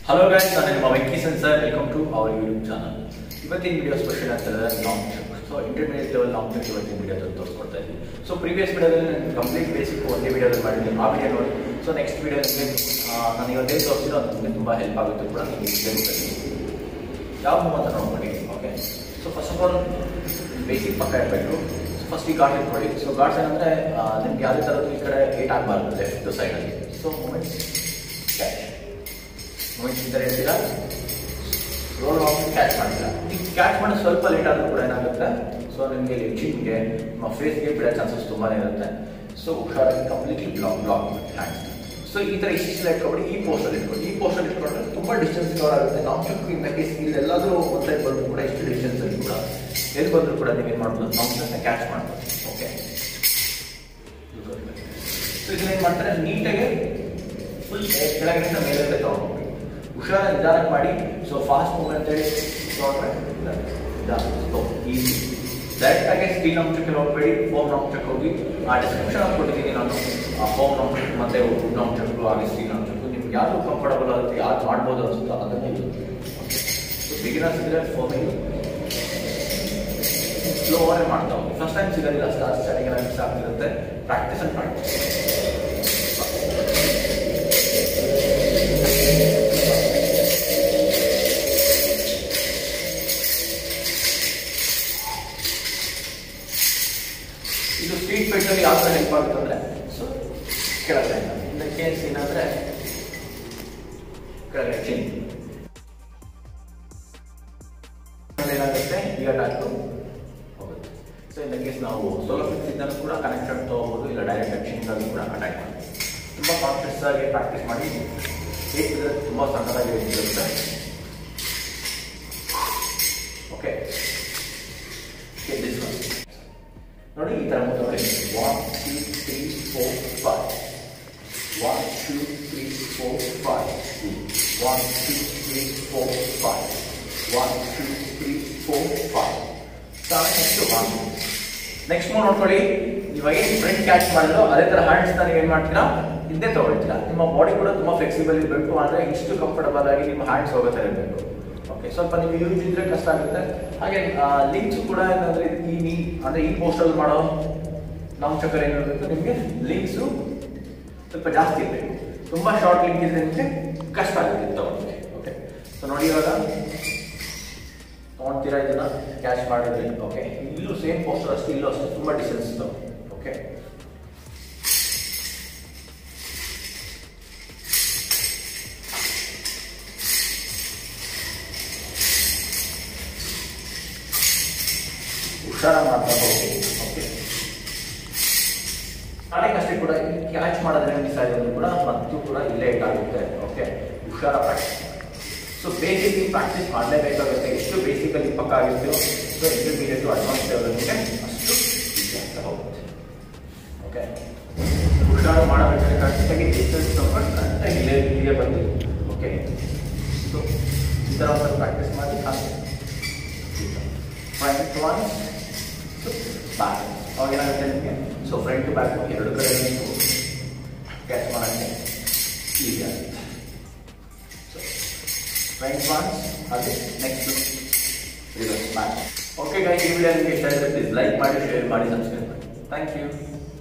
hello guys ನಾನು ನಿಮ್ಮ Venki sir welcome to our YouTube channel ಇವತ್ತಿನ ವಿಡಿಯೋ ಸ್ಪೆಷಲ್ ಅಂತ ಹೇಳಿದ್ರೆ long trip so intermediate level long trip ಇವತ್ತಿನ ವಿಡಿಯೋದಲ್ಲಿ ತೋರಿಸ್ಕೊಡ್ತಾ ಇದ್ದೀನಿ ಸೊ ಪ್ರೀವಿಯಸ್ ವಿಡಿಯೋದಲ್ಲಿ ನಾನು ಕಂಪ್ಲೀಟ್ ಬೇಸಿಕ್ ಒಂದೇ ವಿಡಿಯೋದಲ್ಲಿ ಮಾಡಿದ್ದೀನಿ ಆ ವಿಡಿಯೋ ನೋಡಿ ಸೊ ನೆಕ್ಸ್ಟ್ ವಿಡಿಯೋ ನಿಮಗೆ ನಾನು ಇವತ್ತೇ ತೋರಿಸಿರೋ ಅದು ನಿಮಗೆ ತುಂಬ ಹೆಲ್ಪ್ ಆಗುತ್ತೆ ಕೂಡ ನಿಮಗೆ ತಿಳಿಸುತ್ತೆ ಯಾವ ಅಂತ ನೋಡ್ಕೊಳ್ಳಿ okay so first of all basic ಪಕ್ಕ ಇರಬೇಕು ಫಸ್ಟ್ ಈ ಗಾಡ್ ಇಟ್ಕೊಳ್ಳಿ ಸೊ ಗಾಡ್ಸ್ ಏನಂದರೆ ನಿಮ್ಗೆ ಯಾವುದೇ ಥರದ್ದು ಈ ಕಡೆ ಏಟ್ ಆಗಬಾರ್ದು ಲೆಫ್ಟ್ ಸೈಡಲ್ಲಿ ಸೊ ಮೂಮೆಂಟ್ಸ್ ಕ್ಯಾಚ್ ಮೂಮೆಂಟ್ಸ್ ಈ ಥರ ಇರ್ತೀರಾ ರೋಲ್ ಆಫ್ ಕ್ಯಾಚ್ ಮಾಡ್ತೀರಾ ಈಗ ಕ್ಯಾಚ್ ಮಾಡಿ ಸ್ವಲ್ಪ ಲೇಟ್ ಆದರೂ ಕೂಡ ಏನಾಗುತ್ತೆ ಸೊ ನಿಮಗೆ ಲಿಪ್ಚಿಂಗ್ಗೆ ನಿಮ್ಮ ಫೇಸ್ಗೆ ಬಿಡೋ ಚಾನ್ಸಸ್ ತುಂಬಾ ಇರುತ್ತೆ ಸೊ ಹುಷಾರಾಗಿ completely block block hands so ಈ ಥರ ಇಷ್ಟು ಇಟ್ಕೊಬಿಡಿ ಈ ಪೋಸ್ಟಲ್ಲಿ ಇಟ್ಕೊಳ್ಳಿ ಈ ಪೋಸ್ಟಲ್ಲಿ ಇಟ್ಕೊಂಡ್ರೆ ತುಂಬ ಡಿಸ್ಟೆನ್ಸ್ ಕವರ್ ಆಗುತ್ತೆ ನಾವು ಚುಕ್ ಇನ್ ಕೇಸ್ ಇಲ್ಲೆಲ್ಲಾದರೂ ಒಂದು ಸೈಡ್ ಬಂದರೂ ಕೂಡ ಇಷ್ಟು ಡಿಸ್ಟೆನ್ಸಲ್ಲಿ ಕೂಡ ಎಲ್ಲಿ ಬಂದರೂ ಕೂಡ ನೀವೇನು ಮಾಡ್ಬೋದು ನಾವು ಕ್ಯಾಚ್ ಮಾಡ್ಬೋದು ಓಕೆ ಸೊ ಇದನ್ನೇನು ಮಾಡ್ತಾರೆ ನೀಟಾಗಿ ಫುಲ್ ಕೆಳಗಿನಿಂದ ಮೇಲೆ ತಗೊಂಡು ಹುಷಾರ ನಿಧಾನಕ್ಕೆ ಮಾಡಿ ಸೊ ಫಾಸ್ಟ್ ಮೂವ್ಮೆಂಟ್ ಹೇಳಿ ತೊಗೊಂಡ್ರೆ ಈಸಿ ಡೈರೆಕ್ಟಾಗಿ ಸ್ಕ್ರೀನ್ ಅಂಶಕ್ಕೆ ಹೋಗ್ಬೇಡಿ ಫೋನ್ ಅಂಶಕ್ಕೆ ಹೋಗಿ ಆ ಡಿಸ್ಕ್ರಿಪ್ಷನ್ ಅಲ್ಲಿ ಕೊಟ್ಟಿದ್ದೀನಿ ನಾನು ಆ ಫೋನ್ ಅಂಶಕ್ಕೆ ಮತ್ತೆ ವುಡ್ ಅಂಶಕ್ಕೂ ಹಾಗೆ ಸ್ಕ್ರೀನ್ ಅಂಶಕ್ಕೂ ನಿಮ್ಗೆ ಯಾವುದು ಕಂಫರ್ಟಬಲ್ ಆಗುತ್ತೆ ಯಾವ್ದು ಮಾಡ್ಬೋದು ಅನ್ಸುತ್ತೋ ಅದನ್ನೇ ಯೂಸ್ ಸೊ ಬಿಗಿನರ್ಸ್ ಇದ್ರೆ ಫೋನಿಗೆ ಸ್ಲೋ ಅವರೇ ಮಾಡ್ತಾ ಹೋಗಿ ಫಸ್ಟ್ ಟೈಮ್ ಸಿಗೋದಿಲ್ಲ ಸ್ಟಾರ್ಟ್ ಸ್ಟಾರ್ಟಿಂಗ್ ಎಲ್ಲ ಮಿಸ್ ಆಗ್ತಿರುತ್ತೆ ಪ್ರಾಕ್ಟೀಸ್ ಅಂತ ಮಾಡಿ ಇದು ಸ್ಪೀಡ್ ಪೆಟ್ರಲ್ಲಿ ಯಾವ ಥರ ಹೆಲ್ಪ್ ಆಗುತ್ತೆ ಅಂದರೆ ಸೊ ಕೆಳಗಡೆ ಇನ್ನು ಕೇಸ್ ಏನಂದರೆ ಕೆಳಗಡೆ ಚೇಂಜ್ ಏನಾಗುತ್ತೆ ಈಗ ಡಾಕ್ಟು ಹೋಗುತ್ತೆ ಸೊ ಇನ್ ಕೇಸ್ ನಾವು ಸೋಲೋ ಫಿಕ್ಸ್ ಇದ್ದಾಗ ಕೂಡ ಕನೆಕ್ಟೆಡ್ ತೊಗೋಬೋದು ಇಲ್ಲ ಡೈರೆಕ್ಟ್ ಆಗಿ ಕೂಡ ಅಟ್ಯಾಕ್ ಮಾಡಿ ತುಂಬ ಕಾನ್ಫಿಡೆನ್ಸ್ ಆಗಿ ಪ್ರಾಕ್ಟೀಸ್ ಮಾಡಿ ಏಕಿದ್ರೆ ತುಂಬ ಸಣ್ಣದಾಗಿ ಇರುತ್ತೆ ಓಕೆ ದಿಸ್ ಒನ್ ನೋಡಿ ಈ ಥರ ಮುಂದೆ one two three four five one two three four five one two three four five one two three four five next one next move ನೋಡ್ಕೊಳ್ಳಿ ಇವಾಗ ಏನು ಫ್ರಂಟ್ ಕ್ಯಾಚ್ ಮಾಡಿದ್ರು ಅದೇ ಥರ ಹ್ಯಾಂಡ್ಸ್ನ ನೀವು ಏನು ಮಾಡ್ತೀರಾ ಹಿಂದೆ ತೊಗೊಳ್ತೀರಾ ನಿಮ್ಮ ಬಾಡಿ ಕೂಡ ತುಂಬ ಫ್ಲೆಕ್ಸಿಬಲ್ ಇರಬೇಕು ಅಂದರೆ ಇಷ್ಟು ಕಂಫರ್ಟಬಲ್ ಆಗಿ ನಿಮ್ಮ ಹ್ಯಾಂಡ್ಸ್ ಹೋಗೋ ಥರ ಇರಬೇಕು ಓಕೆ ಸ್ವಲ್ಪ ನೀವು ಯೂಸ್ ಇದ್ರೆ ಕಷ್ಟ ಆಗುತ್ತೆ ಹಾಗೆ ಲಿಂಕ್ಸ್ ಕೂಡ ಏನಂದ್ರೆ ಈ ನೀ ಅಂದರೆ ಈ ಪೋಸ್ಟಲ್ಲಿ ಮಾಡೋ ಲಾಂಗ್ ಚಕ್ಕರ್ ಏನಿರಬೇಕು ನಿಮಗೆ ಲಿಂಕ್ಸು ಸ್ವಲ್ಪ ಜಾಸ್ತಿ ಇರಬೇಕು ತುಂಬ ಶಾರ್ಟ್ ಲಿಂಕ್ ಇದ್ರೆ ನಿಮಗೆ ಕಷ್ಟ ಆಗುತ್ತೆ ತಗೊಳ್ಳೋಕ್ಕೆ ಓಕೆ ಸೊ ನೋಡಿ ಇವಾಗ ತೊಗೊಳ್ತೀರಾ ಇದನ್ನ ಕ್ಯಾಚ್ ಮಾಡಿದ್ರೆ ಓಕೆ ಇಲ್ಲೂ ಸೇಮ್ ಪೋಸ್ಟರ್ ಅಷ್ಟು ಇಲ್ಲೂ ಅಷ್ಟು ತುಂಬ ಡಿಸ್ಟೆನ್ಸ್ ಇದ್ದಾವೆ ಓಕೆ ಹುಷಾರ ಮಾಡ್ತಾ ಹೋಗಿ ಓಕೆ ಸ್ಟಾರ್ಟಿಂಗ್ ಅಷ್ಟೇ ಕೂಡ ಕ್ಯಾಚ್ ಮಾಡೋದ್ರೆ ಮಿಸ್ ಆಗಿರೋದು ಕೂಡ ಮತ್ತು ಕೂಡ ಇಲ್ಲೇ ಇಟ್ಟಾಗುತ್ತೆ ಓಕೆ ಹುಷಾರ ಪ್ರಾಕ್ಟೀಸ್ ಸೊ ಬೇಸಿಕ್ಲಿ ಪ್ರಾಕ್ಟೀಸ್ ಮಾಡಲೇಬೇಕಾಗುತ್ತೆ ಎಷ್ಟು ಬೇಸಿಕಲಿ ಪಕ್ಕ ಆಗಿರ್ತೀರೋ ಸೊ ಇಂಟರ್ಮೀಡಿಯೇಟ್ ಅಡ್ವಾನ್ಸ್ ಲೆವೆಲ್ಗೆ ಅಷ್ಟು ಈಸಿ ಆಗ್ತಾ ಹೋಗುತ್ತೆ ಓಕೆ ಹುಷಾರು ಮಾಡಬೇಕಾದ್ರೆ ಕರೆಕ್ಟಾಗಿ ಡಿಸ್ಟೆನ್ಸ್ ತಗೊಂಡು ಕರೆಕ್ಟಾಗಿ ಇಲ್ಲೇ ಇಲ್ಲೇ ಬಂದಿದೆ ಓಕೆ ಸೊ ಈ ಥರ ಒಂದು ಪ್ರಾಕ್ಟೀಸ್ ಮಾಡಿ ಹಾಗೆ ಫ್ರಂಟ್ ಒನ್ ಬ್ಯಾಕ್ ಅವಾಗ ಏನಾಗುತ್ತೆ ನಿಮಗೆ ಸೊ ಫ್ರಂಟ್ ಟು ಬ್ಯಾಕ್ ಎರಡು ಕಡೆ ನೀವು ಕ್ಯಾಚ್ ಮಾಡೋಕ್ಕೆ ಈಸಿ ಆಗುತ್ತೆ ಸೊ ಫ್ರಂಟ್ ಒನ್ ಹಾಗೆ next reverse back okay guys ಈ ವಿಡಿಯೋ ನಿಮಗೆ ಇಷ್ಟ ಆದರೆ ಪ್ಲೀಸ್ ಲೈಕ್ ಮಾಡಿ ಶೇರ್ ಮಾಡಿ ಸಬ್ಸ್ಕ್ರೈಬ್ ಮಾಡಿ ಥ್ಯಾಂಕ್ ಯು